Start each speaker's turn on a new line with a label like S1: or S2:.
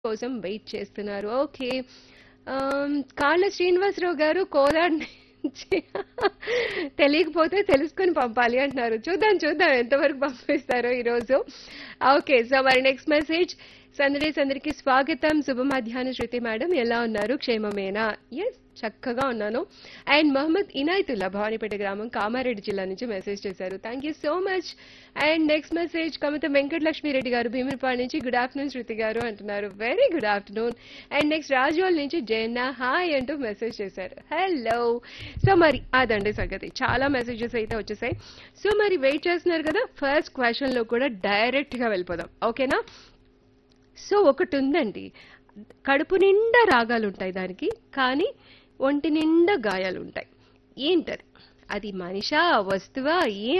S1: కోసం వెయిట్ చేస్తున్నారు ఓకే ఆమ్, కాళ్ళ శ్రీనివాసరావు గారు కోదాడ్ నుంచి తెలియకపోతే తెలుసుకొని పంపాలి అంటున్నారు చూద్దాం చూద్దాం ఎంతవరకు పంపిస్తారో ఈరోజు ఓకే సో మరి నెక్స్ట్ మెసేజ్ సందడేస్ అందరికి స్వాగతం శుభ మధ్యాహ్న శృతి మేడం ఎలా ఉన్నారు క్షేమమేనా ఎస్ చక్కగా ఉన్నాను అండ్ మహమ్మద్ ఇనాయతుల్లా భవానీపేట గ్రామం కామారెడ్డి జిల్లా నుంచి మెసేజ్ చేశారు thank you so much and next message Kamitha Venkatalakshmi Reddy గారు భీములపాడు నుంచి గుడ్ ఆఫ్టర్నూన్ శృతి గారు అంటున్నారు very good afternoon and next Razole నుంచి జయన్న హాయ్ అంటూ మెసేజ్ చేశారు హలో సో మరి అదండి సంగతి చాలా మెసేజెస్ అయితే వచ్చేసాయి సో మరి వెయిట్ చేస్తున్నారు కదా ఫస్ట్ క్వశ్చన్ లో కూడా డైరెక్ట్ గా వెళ్ళిపోదాం ఓకేనా సో ఒకటి ఉందండి కడుపు నిండా రాగాలు ఉంటాయి దానికి కానీ ఒంటి నిండా గాయాలు ఉంటాయి ఏంటది అది మనిషా వస్తువా ఏ